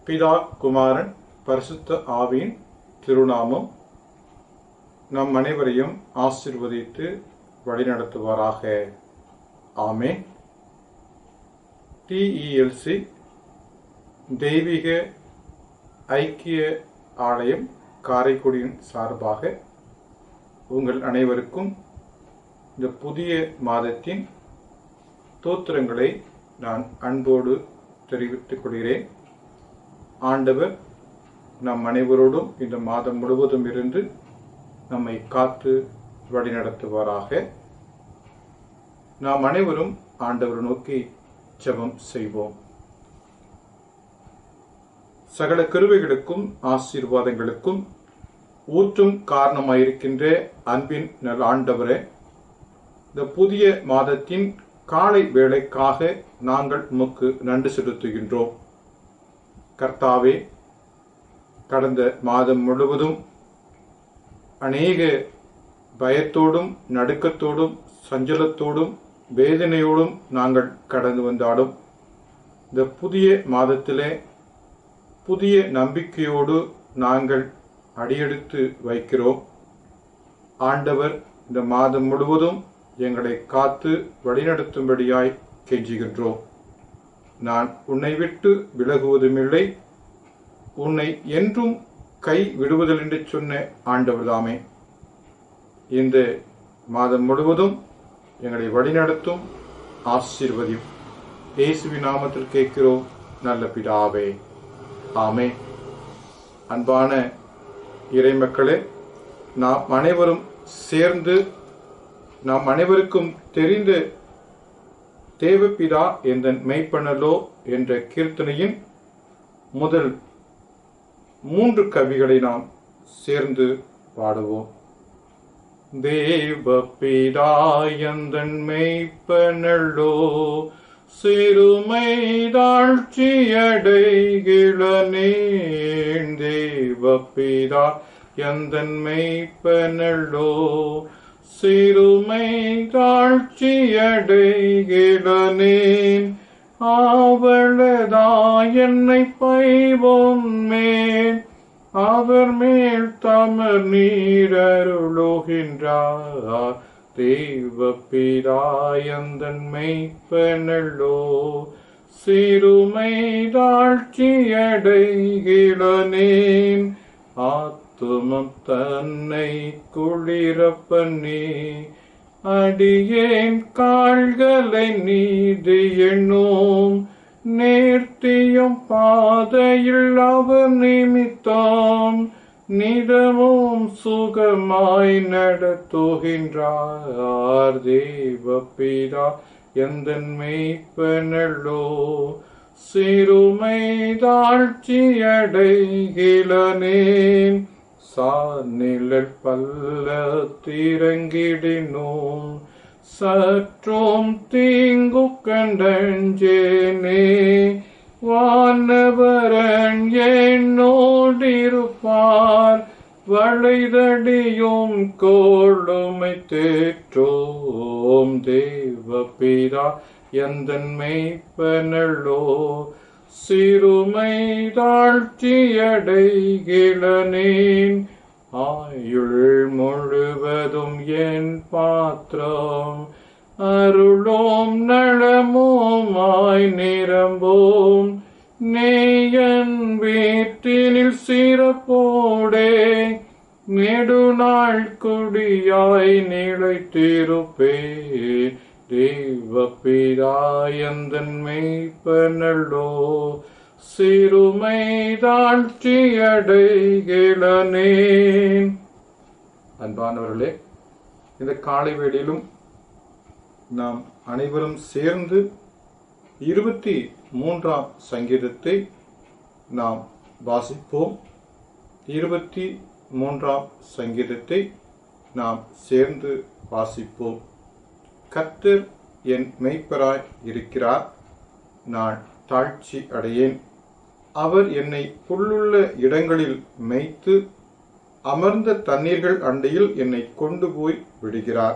பிதா குமாரன் பரிசுத்த ஆவியின் திருநாமம் நம் அனைவரையும் ஆசிர்வதித்து வழிநடத்துவாராக ஆமே டிஇஎல்சி தெய்வீக ஐக்கிய ஆலயம் காரைக்குடியின் சார்பாக உங்கள் அனைவருக்கும் இந்த புதிய மாதத்தின் தோத்திரங்களை நான் அன்போடு தெரிவித்துக் கொள்கிறேன் ஆண்டவர் நம் அனைவரோடும் இந்த மாதம் முழுவதும் இருந்து நம்மை காத்து வழிநடத்துவாராக நாம் அனைவரும் ஆண்டவர் நோக்கி ஜெபம் செய்வோம் சகல கிருவைகளுக்கும் ஆசீர்வாதங்களுக்கும் ஊற்றும் காரணமாயிருக்கின்ற அன்பின் நல் ஆண்டவரே இந்த புதிய மாதத்தின் காலை வேளைக்காக நாங்கள் உமக்கு நன்றி செலுத்துகின்றோம் கர்த்தாவே கடந்த மாதம் முழுவதும் அநேக பயத்தோடும் நடுக்கத்தோடும் சஞ்சலத்தோடும் வேதனையோடும் நாங்கள் கடந்து வந்தாலும் இந்த புதிய மாதத்திலே புதிய நம்பிக்கையோடு நாங்கள் அடியெடுத்து வைக்கிறோம் ஆண்டவர் இந்த மாதம் முழுவதும் எங்களை காத்து வழிநடத்தும்படியாய் கெஞ்சுகின்றோம் நான் உன்னை விட்டு விலகுவதுமில்லை உன்னை என்றும் கை விடுவதில் என்று சொன்ன ஆண்டவர்தாமே இந்த மாதம் முழுவதும் எங்களை வழிநடத்தும் ஆசீர்வதியும் இயேசுவின் நாமத்தில் கேட்கிறோம் நல்ல பிதாவே ஆமே அன்பான இறைமக்களே நாம் அனைவரும் சேர்ந்து நாம் அனைவருக்கும் தெரிந்த தேவபிதா என்ற மெய்ப்பனலோ என்ற கீர்த்தனையின் முதல் மூன்று கவிகளை நாம் சேர்ந்து பாடுவோம் தேவபிதாயந்தன் மெய்ப்பனல்லோ சிறுமைதாழ்ச்சியடைகிழனேன் தேவபிதா எந்தன் மெய்ப்பனல்லோ சிறுமை தாழ்ச்சியடைகிழனேன் ஆவலதா என்னை பைவோன்மேல் அவர் மேல் தமர் நீரருளுகின்றார் தேவ பிதாயந்தன் மெய்ப்பனல்லோ சிறுமை தாழ்ச்சியடைகிழனேன் ஆத்துமம் தன்னை குளிர பண்ணி அடியேன் கால்களை நீதி எண்ணும் நேர்த்தியும் பாதையில் அவர் நிமித்தம் நிதமும் சுகமாய் நடத்துகின்றார் தேவபிதா எந்தன் மெய்ப்பனல்லோ சிறுமை தாழ்ச்சியடைகிழனேன் சாநிழல் பல்ல திறங்கிடினோம் சற்றும் தீங்கு கண்டஞ்சேனே வானவரன் என்னோடிருப்பார் வளைதடியும் கோளுமை தேற்றோம் தேவபிதா எந்தன் மெய்ப்பனல்லோ சிறுமை தாழ்ச்சியடைகிழனேன் ஆயுள் முழுவதும் என் பாத்திரம் அருளோம் நலமோமாய் நிரம்போம் நேயன் வீட்டினில் சிறப்போடே நெடுநாள் குடியாய் நிலைத்திருப்பே தேவபிதாயந்தன் மெய்ப்பனல்லோ சிறுமை தாழ்ச்சியடைகிழனேன் அன்பானவர்களே இந்த காலை வேளையிலும் நாம் அனைவரும் சேர்ந்து இருபத்தி மூன்றாம் சங்கீதத்தை நாம் வாசிப்போம் இருபத்தி மூன்றாம் சங்கீதத்தை நாம் சேர்ந்து வாசிப்போம் கர்த்தர் என் மெய்ப்பராய் இருக்கிறார் நான் தாழ்ச்சி அடையேன் அவர் என்னை புல்லுள்ள இடங்களில் மேய்த்து அமர்ந்த தண்ணீர்கள் அண்டையில் என்னை கொண்டு போய் விடுகிறார்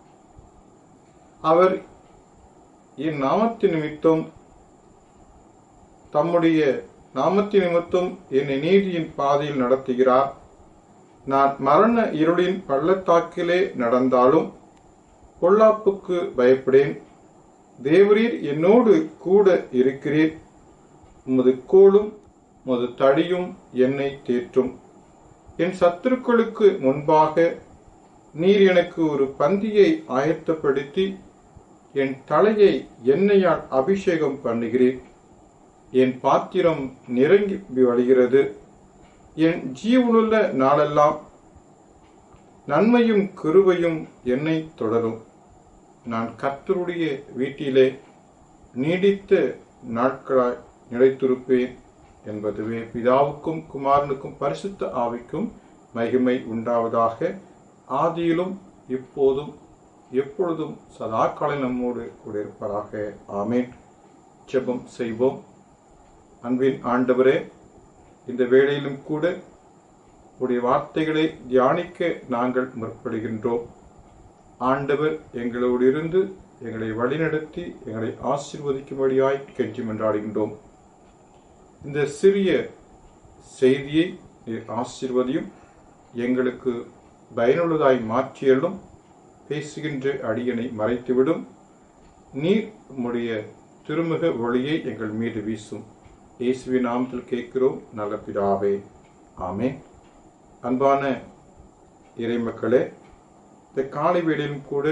அவர் என் நாமத்து நிமித்தம் தம்முடைய நாமத்தின் நிமித்தம் என்னை நீதியின் பாதையில் நடத்துகிறார் நான் மரண இருளின் பள்ளத்தாக்கிலே நடந்தாலும் பொல்லாப்புக்கு பயப்படேன் தேவரீர் என்னோடு கூட இருக்கிறீர் உமது கோலும் உமது தடியும் என்னை தேற்றும் என் சத்துருக்களுக்கு முன்பாக நீர் எனக்கு ஒரு பந்தியை ஆயத்தப்படுத்தி என் தலையை எண்ணெயால் அபிஷேகம் பண்ணுகிறீர் என் பாத்திரம் நிரங்கி வழிகிறது என் ஜீவனுள்ள நாளெல்லாம் நன்மையும் கிருபையும் என்னை தொடரும் நான் கர்த்தருடைய வீட்டிலே நீடித்த நாட்களாய் நிலைத்திருப்பேன் என்பதுவே பிதாவுக்கும் குமாரனுக்கும் பரிசுத்த ஆவிக்கும் மகிமை உண்டாவதாக ஆதியிலும் இப்போதும் எப்பொழுதும் சதா காலை நம்மோடு கூட இருப்பதாக ஆமேன் ஜெபம் செய்வோம் அன்பின் ஆண்டவரே இந்த வேளையிலும் கூட உடைய வார்த்தைகளை தியானிக்க நாங்கள் முற்படுகின்றோம் ஆண்டவர் எங்களோடு இருந்து எங்களை வழிநடத்தி எங்களை ஆசீர்வதிக்கும்படியாய் கெஞ்சி மன்றாடுகின்றோம் இந்த சிறிய செய்தியை நீர் ஆசீர்வதியும் எங்களுக்கு பயனுள்ளதாய் மாற்றியலும் பேசுகின்ற அடியனை மறைத்துவிடும் நீர் உம்முடைய திருமுக ஒளியை எங்கள் மீது வீசும் இயேசுவின் நாமத்தில் கேட்கிறோம் நல்ல பிதாவே ஆமே அன்பான இறைமக்களே இந்த காலை வேளையிலும் கூட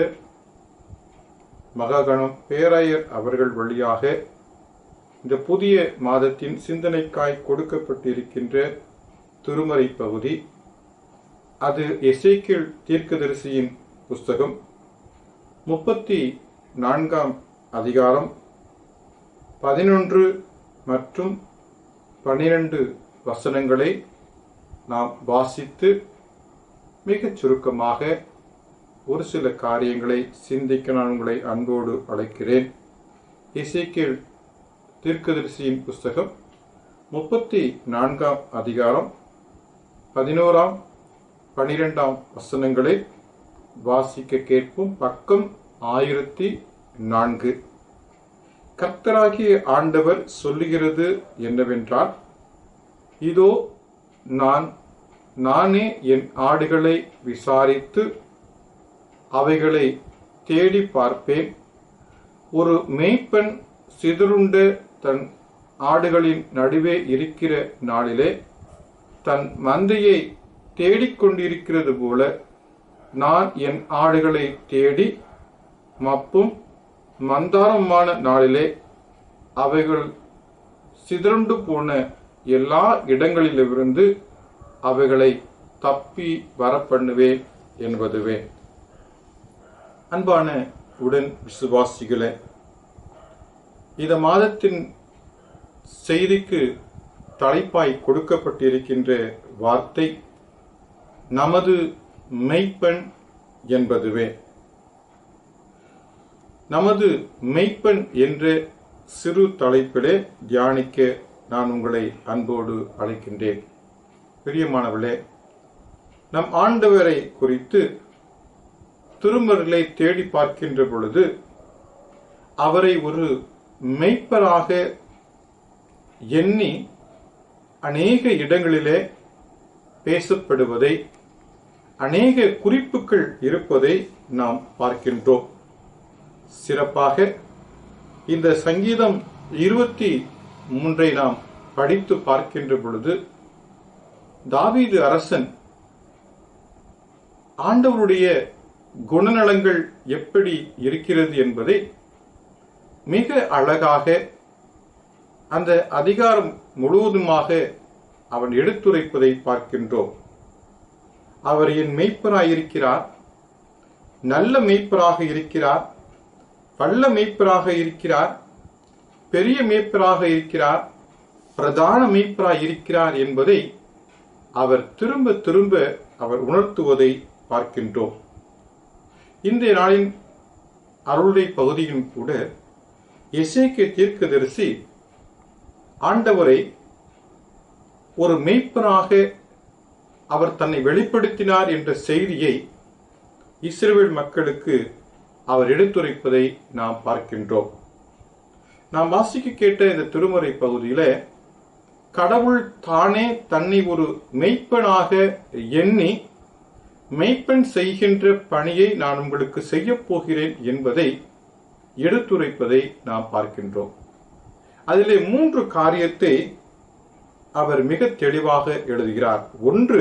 மகாகணம் பேராயர் அவர்கள் வழியாக இந்த புதிய மாதத்தின் சிந்தனைக்காய் கொடுக்கப்பட்டிருக்கின்ற திருமறை பகுதி அது எசேக்கியல் தீர்க்கதரிசியின் புஸ்தகம் முப்பத்தி நான்காம் அதிகாரம் பதினொன்று மற்றும் பனிரெண்டு வசனங்களை நாம் வாசித்து மிகச் சுருக்கமாக ஒரு சில காரியங்களை சிந்திக்க நான் உங்களை அன்போடு அழைக்கிறேன் இசைக்கியல் தீர்க்கதரிசியின் புஸ்தகம் முப்பத்தி நான்காம் அதிகாரம் பதினோராம் பனிரெண்டாம் வசனங்களை வாசிக்க கேட்போம் பக்கம் ஆயிரத்தி நான்கு கர்த்தராகிய ஆண்டவர் சொல்லுகிறது என்னவென்றால் இதோ நான் நானே என் ஆடுகளை விசாரித்து அவைகளை தேடி பார்ப்பேன் ஒரு மேய்ப்பன் சிதறுண்ட தன் ஆடுகளின் நடுவே இருக்கிற நாளிலே தன் மந்தையை தேடிக்கொண்டிருக்கிறது போல நான் என் ஆடுகளை தேடி மப்பும் மந்தாரமான நாளிலே அவைகள் சிதறுண்டு போன எல்லா இடங்களிலிருந்து அவைகளை தப்பி வரப்பண்ணுவேன் என்பதுவே அன்பான உடன் விசுவாசிகளே இந்த மாதத்தின் செய்திக்கு தலைப்பாய் கொடுக்கப்பட்டிருக்கின்ற வார்த்தை நமது மெய்ப்பெண் என்பதுவே நமது மெய்ப்பெண் என்ற சிறு தலைப்பிலே தியானிக்க நான் உங்களை அன்போடு அழைக்கின்றேன் பிரியமானவர்களே நம் ஆண்டவரை குறித்து திருமறைகளை தேடி பார்க்கின்ற பொழுது அவரை ஒரு மெய்ப்பராக எண்ணி அநேக இடங்களிலே பேசப்படுவதை அநேக குறிப்புகள் இருப்பதை நாம் பார்க்கின்றோம் சிறப்பாக இந்த சங்கீதம் இருபத்தி மூன்றை நாம் படித்து பார்க்கின்ற பொழுது தாவீது அரசன் ஆண்டவருடைய குணநலங்கள் எப்படி இருக்கிறது என்பதை மிக அழகாக அந்த அதிகாரம் முழுவதுமாக அவன் எடுத்துரைப்பதை பார்க்கின்றோம் அவர் என் மெய்ப்பராயிருக்கிறார் நல்ல மெய்ப்பராக இருக்கிறார் பள்ள மெய்ப்பராக இருக்கிறார் பெரிய மெய்ப்பராக இருக்கிறார் பிரதான மெய்ப்பராக இருக்கிறார் என்பதை அவர் திரும்ப திரும்ப அவர் உணர்த்துவதை பார்க்கின்றோம் இன்றைய நாளின் அருளுரை பகுதியும் கூட எசேக்கிய தீர்க்கதரிசி ஆண்டவரை ஒரு மெய்ப்பனாக அவர் தன்னை வெளிப்படுத்தினார் என்ற செய்தியை இஸ்ரேல் மக்களுக்கு அவர் எடுத்துரைப்பதை நாம் பார்க்கின்றோம் நாம் வாசிக்க கேட்ட இந்த திருமறை பகுதியில கடவுள் தானே தன்னை ஒரு மெய்ப்பனாக எண்ணி மெய்ப்பன் செய்கின்ற பணியை நான் உங்களுக்கு செய்யப் போகிறேன் என்பதை எடுத்துரைப்பதை நாம் பார்க்கின்றோம் அதிலே மூன்று காரியத்தை அவர் மிக தெளிவாக எழுதுகிறார் ஒன்று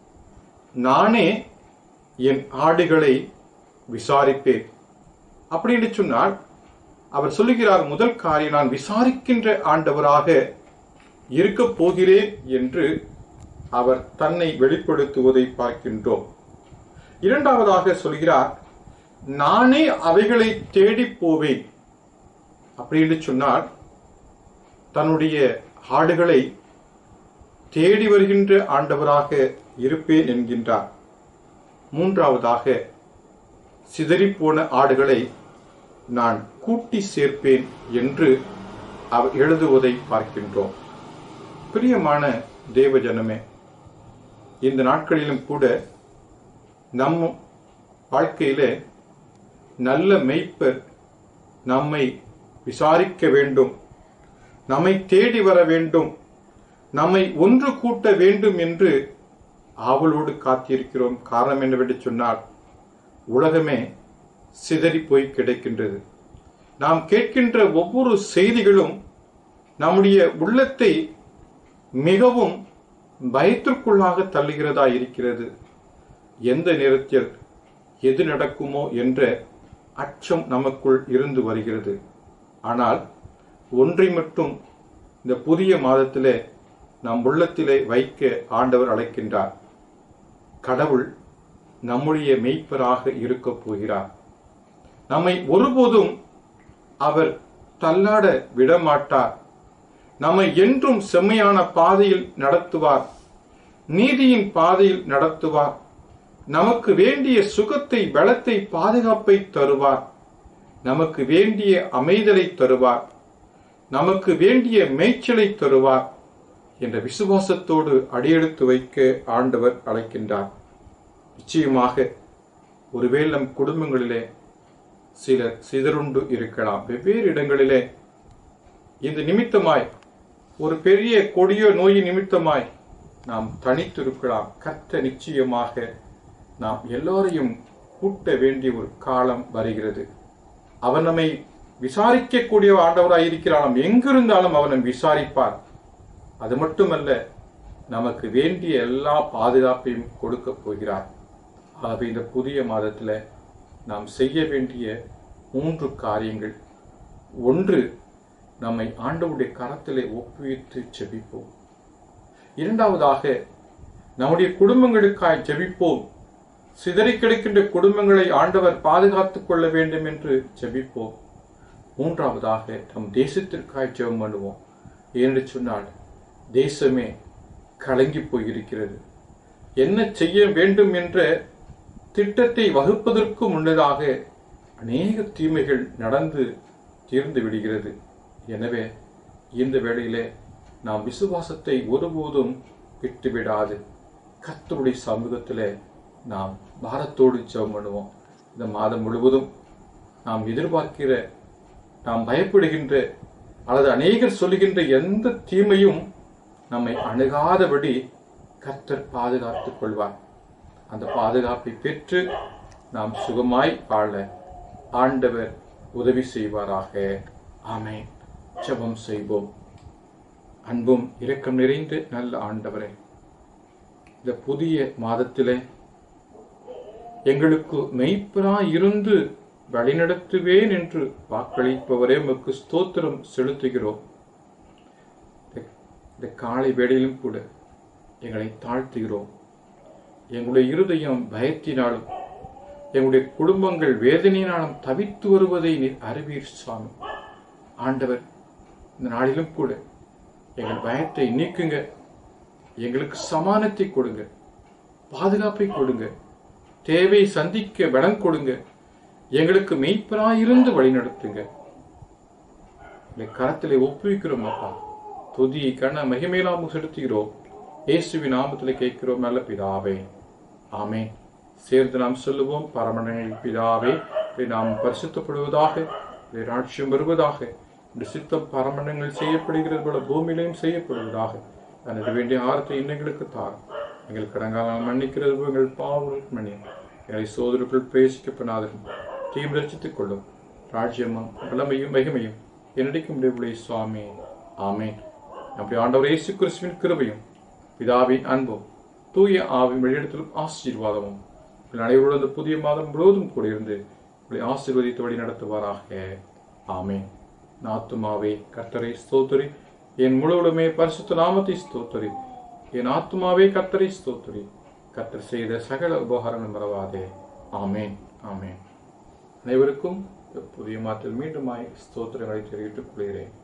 நானே என் ஆடுகளை விசாரிப்பேன் அப்படின்னு சொன்னால் அவர் சொல்லுகிறார் முதல் காரியம் நான் விசாரிக்கின்ற ஆண்டவராக இருக்க போகிறேன் என்று அவர் தன்னை வெளிப்படுத்துவதை பார்க்கின்றோம் இரண்டாவதாக சொல்கிறார் நானே அவைகளை தேடி போவேன் அப்படின்னு சொன்னால் தன்னுடைய ஆடுகளை தேடி வருகின்ற ஆண்டவராக இருப்பேன் என்கின்றார் மூன்றாவதாக சிதறிப்போன ஆடுகளை நான் கூட்டி சேர்ப்பேன் என்று அவர் எழுதுவதை பார்க்கின்றோம் பிரியமான தேவ ஜனமே இந்த நாட்களிலும் கூட நம் வாழ்க்கையில நல்ல மெய்ப்பர் நம்மை விசாரிக்க வேண்டும் நம்மை தேடி வர வேண்டும் நம்மை ஒன்று கூட்ட வேண்டும் என்று ஆவலோடு காத்திருக்கிறோம் காரணம் என்னவென்று சொன்னால் உலகமே சிதறி போய் கிடைக்கின்றது நாம் கேட்கின்ற ஒவ்வொரு செய்திகளும் நம்முடைய உள்ளத்தை மிகவும் பயத்திற்குள்ளாக தள்ளுகிறதா இருக்கிறது எந்த நேரத்தில் எது நடக்குமோ என்ற அச்சம் நமக்குள் இருந்து வருகிறது ஆனால் ஒன்றை மட்டும் இந்த புதிய மாதத்திலே நம் உள்ளத்திலே வைக்க ஆண்டவர் அழைக்கின்றார் கடவுள் நம்முடைய மெய்ப்பராக இருக்கப் போகிறார் நம்மை ஒருபோதும் அவர் தள்ளாட விடமாட்டார் நம்மை என்றும் செம்மையான பாதையில் நடத்துவார் நீதியின் பாதையில் நடத்துவார் நமக்கு வேண்டிய சுகத்தை பலத்தை பாதுகாப்பை தருவார் நமக்கு வேண்டிய அமைதலை தருவார் நமக்கு வேண்டிய மேய்ச்சலை தருவார் என்ற விசுவாசத்தோடு அடியெடுத்து வைக்க ஆண்டவர் அழைக்கின்றார் நிச்சயமாக ஒருவேளை நம் குடும்பங்களிலே சிலர் சிதறுண்டு இருக்கலாம் வெவ்வேறு இடங்களிலே இந்த நிமித்தமாய் ஒரு பெரிய கொடிய நோயின் நிமித்தமாய் நாம் தனித்திருக்கலாம் கத்த நிச்சயமாக நாம் எல்லோரையும் கூட்ட வேண்டிய ஒரு காலம் வருகிறது அவன் நம்மை விசாரிக்கக்கூடிய ஆண்டவராய் இருக்கிறான் நாம் எங்கிருந்தாலும் அவன் நம்மை விசாரிப்பார் அது மட்டுமல்ல நமக்கு வேண்டிய எல்லா பாதுகாப்பையும் கொடுக்க போகிறார் ஆகவே இந்த புதிய மாதத்தில் நாம் செய்ய வேண்டிய மூன்று காரியங்கள் ஒன்று நம்மை ஆண்டவுடைய கரத்திலே ஒப்புவித்து ஜெபிப்போம் இரண்டாவதாக நம்முடைய குடும்பங்களுக்காய் ஜெபிப்போம் சிதறி கிடக்கின்ற குடும்பங்களை ஆண்டவர் பாதுகாத்துக் கொள்ள வேண்டும் என்று ஜெபிப்போம் மூன்றாவதாக நம் தேசத்திற்காய் ஜெபம் பண்ணுவோம் ஏனென்று சொன்னால் தேசமே கலங்கி போயிருக்கிறது என்ன செய்ய வேண்டும் என்ற திட்டத்தை வகுப்பதற்கு முன்னதாக அநேக தீமைகள் நடந்து தீர்ந்து விடுகிறது எனவே இந்த வேளையிலே நாம் விசுவாசத்தை ஒருபோதும் விட்டுவிடாது கர்த்தருடைய சமூகத்திலே நாம் பாரத்தோடு ஜெபம் பண்ணுவோம் இந்த மாதம் முழுவதும் நாம் எதிர்பார்க்கிற நாம் பயப்படுகின்ற அல்லது அநேகர் சொல்லுகின்ற எந்த தீமையும் நம்மை அணுகாதபடி கர்த்தர் பாதுகாத்துக் கொள்வார் அந்த பாதுகாப்பை பெற்று நாம் சுகமாய் வாழ ஆண்டவர் உதவி செய்வாராக ஆமென் ஜெபம் செய்வோம் அன்பும் இரக்கம் நிறைந்த நல்ல ஆண்டவரே இந்த புதிய மாதத்திலே எங்களுக்கு மெய்ப்பராய் இருந்து வழிநடத்துவேன் என்று வாக்களிப்பவரே உமக்கு ஸ்தோத்திரம் செலுத்துகிறோம் இந்த- இந்த காலை வேளையிலும் கூட எங்களை தாழ்த்துகிறோம் எங்களுடைய இருதயம் பயத்தினாலும் எங்களுடைய குடும்பங்கள் வேதனையினாலும் தவித்து வருவதை நீர் அறிவீர் சுவாமி ஆண்டவர் இந்த நாளிலும் கூட எங்கள் பயத்தை நீக்குங்க எங்களுக்கு சமானத்தை கொடுங்க பாதுகாப்பை கொடுங்க தேவை சந்திக்க பலம் கொடுங்க எங்களுக்கு மெய்ப்பராயிருந்து வழிநடத்துங்க இந்த கரத்திலே ஒப்புவிக்கிறோம் அப்பா துதி கண்ண மகிமையிலாம செலுத்துகிறோம் இயேசுவின் நாமத்திலே கேட்கிறோம் நல்ல பிதாவே ஆமென் சேர்ந்து நாம் சொல்லுவோம் பரமனின் பிதாவே இதை நாம் பரிசுத்தப்படுவதாக இதை ராட்சியம் வருவதாக இந்த சித்தம் பரமணங்கள் செய்யப்படுகிறது போல பூமியிலையும் செய்யப்படுவதாக அதற்கு வேண்டிய ஆரத்தை இன்னங்களுக்கு தார் எங்கள் கடங்காலம் மன்னிக்கிறது எங்கள் பாவங்களுக்கு மன்னி எங்களை சோதருக்குள் பிரவேசிக்கப்படாதரும் தீவிர ரசித்துக் கொள்ளும் ராஜ்யமும் வல்லமையும் மகிமையும் என்னடிக்கும் முடிவுடைய சுவாமி ஆமேன் நம்முடைய ஆண்டவர் இயேசு கிறிஸ்துவின் கிருபையும் பிதாவின் அன்பும் தூய ஆவின் வெளியிடத்திலும் ஆசீர்வாதமும் உங்கள் அனைவரோடு இந்த புதிய மாதம் முழுவதும் கூட இருந்து உங்களை ஆசீர்வதித்து வழி நடத்துவாராக ஆமேன் நாத்துமாவே கர்த்தரை ஸ்தோத்தரி என் முழுவதுமே பரிசுத்த நாமத்தை ஸ்தோத்தரி என் ஆத்துமாவே கர்த்தரை ஸ்தோத்தரி கர்த்தர் செய்த சகல உபகாரங்கள் மறவாதே ஆமேன் ஆமேன் அனைவருக்கும் இந்த புதிய மாதத்தில் மீண்டுமாய் ஸ்தோத்திரங்களை தெரிவித்துக் கொள்கிறேன்